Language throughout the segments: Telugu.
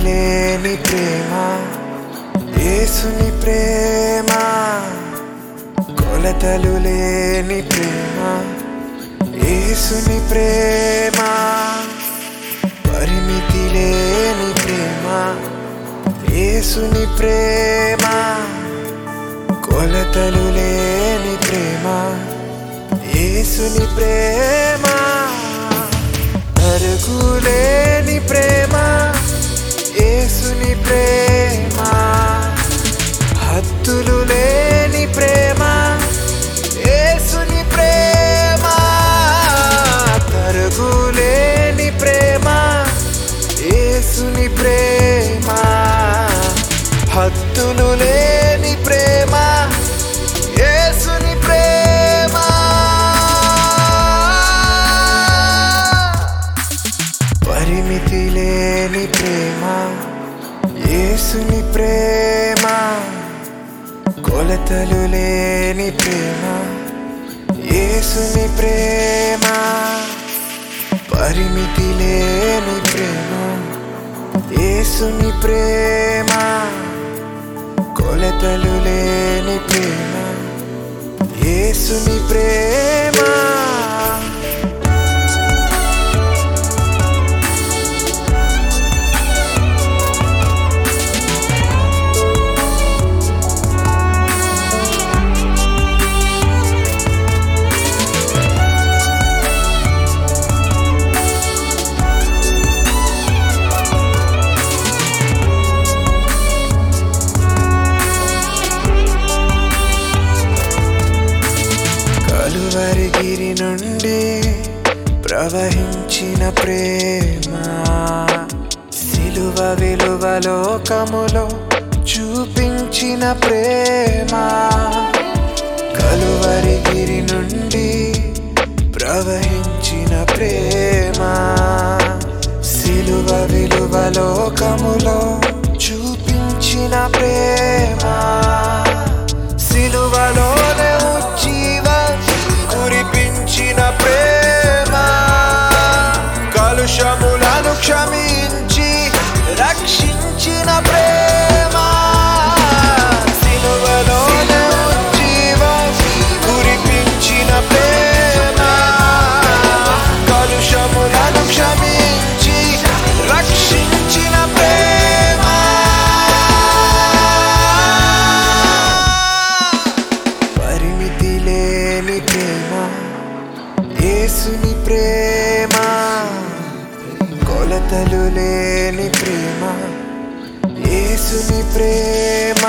లేని ప్రేమ యేసుని ప్రేమ కొలతలు లేని ప్రేమ యేసుని ప్రేమ పరిమితి లేని ప్రేమ యేసుని ప్రేమ కొలతలు లేని ప్రేమ యేసుని ప్రేమ అరుగులేని ప్రేమ యేసుని ప్రేమ హద్దులు లేని ప్రేమ యేసుని ప్రేమ తరుగులేని ప్రేమ యేసుని ప్రేమ హద్దులు లేని ప్రేమ యేసుని ప్రేమ పరిమితి లేని ప్రేమ యేసుని ప్రేమ కొలతలు లేని ప్రేమ యేసుని ప్రేమ పరిమితి లేని ప్రేమ యేసుని ప్రేమ కొలతలు లేని ప్రేమ యేసుని ప్రేమ కలువరిగిరి నుండి ప్రవహించిన ప్రేమ సిలువ విలువ లోకములో చూపించిన ప్రేమ కలువరిగిరి నుండి ప్రవహించిన ప్రేమ సిలువ విలువ లోకములో చూపించిన ప్రేమ సిలువలోనే ఉజ్జీవ కురిపించిన ప్రేమ కలుషములను క్షమించి రక్షించిన ప్రేమ సిలువలోనే ఉజ్జీవ కురిపించిన ప్రేమ కలుషములను క్షమించి రక్షించిన ప్రేమ పరిమితి లేని ప్రేమ యేసుని ప్రేమ కొలతలు లేని ప్రేమ యేసుని ప్రేమ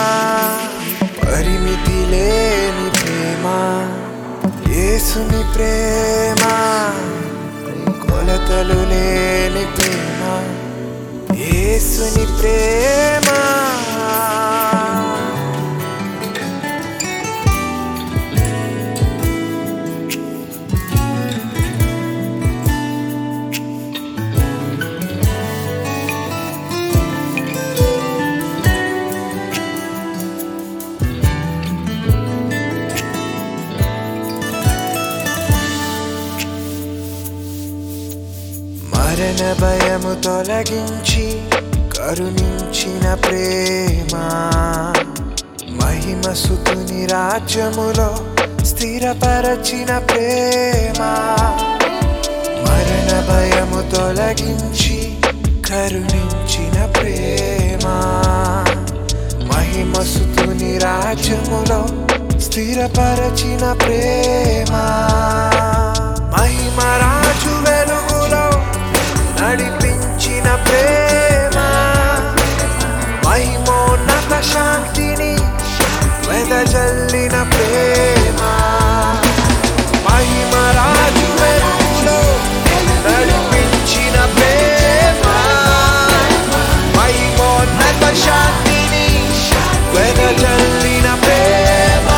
పరిమితి లేని ప్రేమ యేసుని ప్రేమ కొలతలు లేని ప్రేమ యేసుని ప్రేమ మరణ భయము తొలగించి కరుణించిన ప్రేమ మహిమ సుతుని రాజ్యములో స్థిరపరచిన ప్రేమ మరణ భయము తొలగించి కరుణించిన ప్రేమ మహిమ సుతుని రాజ్యములో స్థిరపరచిన ప్రేమ మహిమ రాజు వెలుగులో నడిపించిన ప్రేమ మహిమోన్నత శాంతిని వెదజల్లిన ప్రేమ మహిమ రాజు వెలుగులో నడిపించిన ప్రేమ మహిమోన్నత శాంతిని వెదజల్లిన ప్రేమ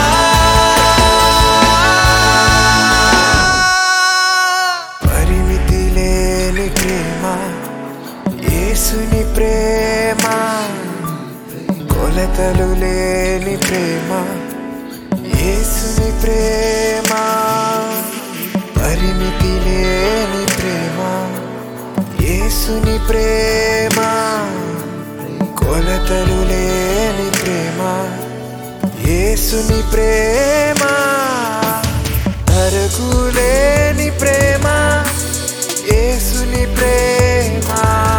పరిమితి లేని ప్రేమ యేసుని ప్రేమ కొలతలు లేని ప్రేమ యేసుని ప్రేమ పరిమితి లేని ప్రేమ యేసుని ప్రేమ కొలతలు లేని ప్రేమ యేసుని ప్రేమ తరుగులేని ప్రేమ యేసుని ప్రేమ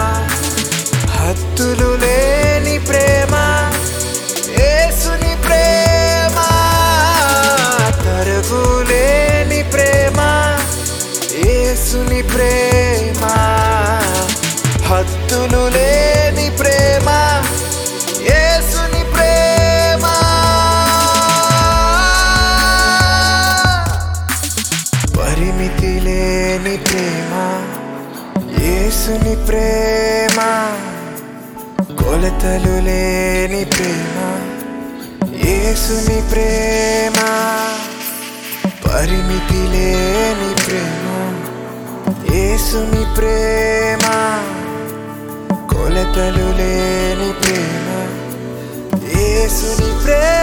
హత్తులు లేని ప్రేమ యేసుని ప్రేమ తరుగులేని ప్రేమ యేసుని ప్రేమ హత్తులు లేని ప్రేమ యేసుని ప్రేమ పరిమితి లేని ప్రేమ యేసుని ప్రేమ కొలతలు లేని ప్రేమ యేసుని ప్రేమ పరిమితి లేని ప్రేమ యేసుని ప్రేమ కొలతలు లేని ప్రేమ యేసుని ప్రేమ